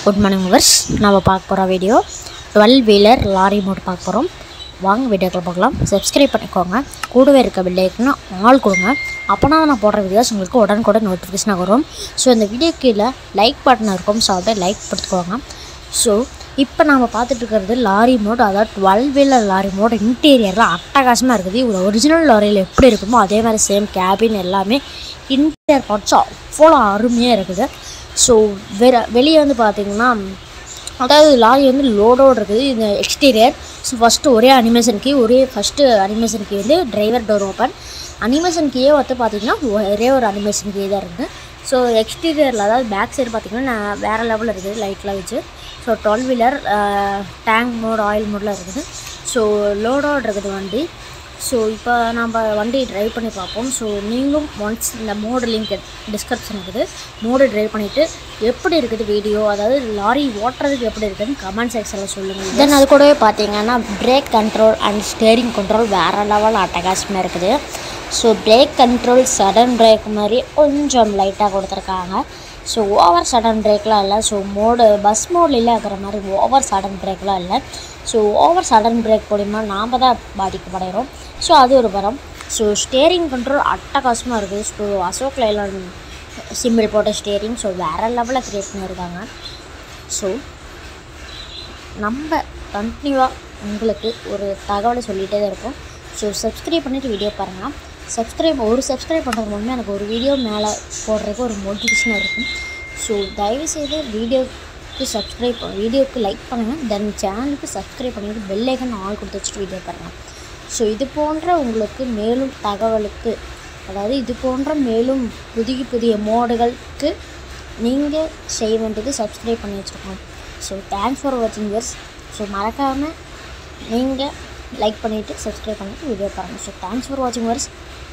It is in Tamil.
குட் மார்னிங் விவர்ஸ் நம்ம பார்க்க போகிற video twelve wheeler lorry mod பார்க்க போகிறோம் வாங்க வீடியோக்களை பார்க்கலாம் சப்ஸ்கிரைப் பண்ணிக்கோங்க கூடவே இருக்க பில்லைக்குன்னு ஆள் கொடுங்க அப்போனா நான் போடுற வீடியோஸ் உங்களுக்கு உடனுக்குடன் நோட்டிஃபிகேஷனாக வரும் ஸோ இந்த வீடியோ கீழே லைக் பட்டன் இருக்கும் ஸோ அப்படியே லைக் படுத்துக்கோங்க ஸோ இப்போ நம்ம பார்த்துட்டு இருக்கிறது லாரி மோட் அதாவது டுவெல் வீலர் லாரி மோட் இன்டீரியரில் அட்டகாசமாக இருக்குது இவ்வளோ ஒரிஜினல் லாரியில் எப்படி இருக்குமோ அதே மாதிரி சேம் கேபின் எல்லாமே இன்டீரியர் பார்ட்ஸ் அவ்வளோ அருமையாக இருக்குது ஸோ வெற வெளியே வந்து பார்த்தீங்கன்னா அதாவது லாரி வந்து லோடோடு இருக்குது இந்த எக்ஸ்டீரியர் ஸோ ஃபஸ்ட்டு ஒரே அனிமேஷன் கீ ஒரே ஃபஸ்ட்டு அனிமேஷன் கீ வந்து டிரைவர் டோர் ஓப்பன் அனிமேஷன் கீயே வந்து பார்த்திங்கன்னா ஒரே ஒரு அனிமேஷன் கீ தான் இருக்குது ஸோ எக்ஸ்டீரியரில் அதாவது பேக் சைடு பார்த்திங்கன்னா நான் வேறு லெவலில் இருக்குது லைட்லாம் வச்சு so twelve wheeler tank mod oil மோடில் இருக்குது ஸோ லோடோடு இருக்குது வண்டி ஸோ இப்போ நம்ம வண்டி ட்ரைவ் பண்ணி பார்ப்போம் ஸோ நீங்களும் ஒன்ஸ் இந்த மோடு லிங்க் டிஸ்கிரிப்ஷன் இருக்குது மோடு ட்ரைவ் பண்ணிவிட்டு எப்படி இருக்குது வீடியோ அதாவது லாரி ஓட்டுறதுக்கு எப்படி இருக்குதுன்னு கமெண்ட் செக்ஷனில் சொல்லுங்கள் தென் அது கூடவே பார்த்தீங்கன்னா brake control and steering control வேறு லெவல் அட்டகாசமாக இருக்குது so brake control sudden brake மாதிரி கொஞ்சம் லைட்டாக கொடுத்துருக்காங்க ஸோ ஓவர் சடன் பிரேக்லாம் இல்லை ஸோ மோடு பஸ் மோட்லாம் இருக்கிற மாதிரி ஓவர் சடன் பிரேக்லாம் இல்லை ஸோ ஓவர் சடன் பிரேக் மூலிமா நாம் தான் பாதிக்கப்படுகிறோம் ஸோ அது ஒரு படம் ஸோ ஸ்டேரிங் கண்ட்ரோல் அட்டகாசமாக இருக்குது ஸோ அசோக் லைலான் சிம்பிள் போட்ட ஸ்டேரிங் ஸோ வேறு லெவலில் க்ரியேட் பண்ணியிருக்காங்க ஸோ நம்ம கண்டினியூவாக உங்களுக்கு ஒரு தகவலை சொல்லிகிட்டே தான் இருப்போம் ஸோ சப்ஸ்கிரைப் பண்ணிவிட்டு வீடியோ பாருங்கள் சப்ஸ்கிரைப் ஒரு சப்ஸ்கிரைப் பண்ணுறது மூலமே எனக்கு ஒரு வீடியோ மேலே போடுறதுக்கு ஒரு மோட்டிவேஷனாக இருக்கும் ஸோ தயவுசெய்து வீடியோக்கு சப்ஸ்கிரைப் வீடியோக்கு லைக் பண்ணுங்கள் தென் சேனலுக்கு சப்ஸ்கிரைப் பண்ணிவிட்டு பெல்லைக்கன் ஆள் கொடுத்து வச்சுட்டு வீடியோ பாருங்கள் ஸோ இது போன்ற உங்களுக்கு மேலும் தகவலுக்கு அதாவது இது போன்ற மேலும் புதிய புதிய மோடுகளுக்கு நீங்கள் செய்ய வேண்டியது சப்ஸ்கிரைப் பண்ணி வச்சுருக்கோம் ஸோ தேங்க்ஸ் ஃபார் வாட்சிங் இயர்ஸ் ஸோ மறக்காமல் நீங்கள் லைக் பண்ணிவிட்டு சப்ஸ்கிரைப் பண்ணிவிட்டு வீடியோ பாருங்கள் ஸோ தேங்க்ஸ் ஃபார் வாட்சிங் வர்ஸ்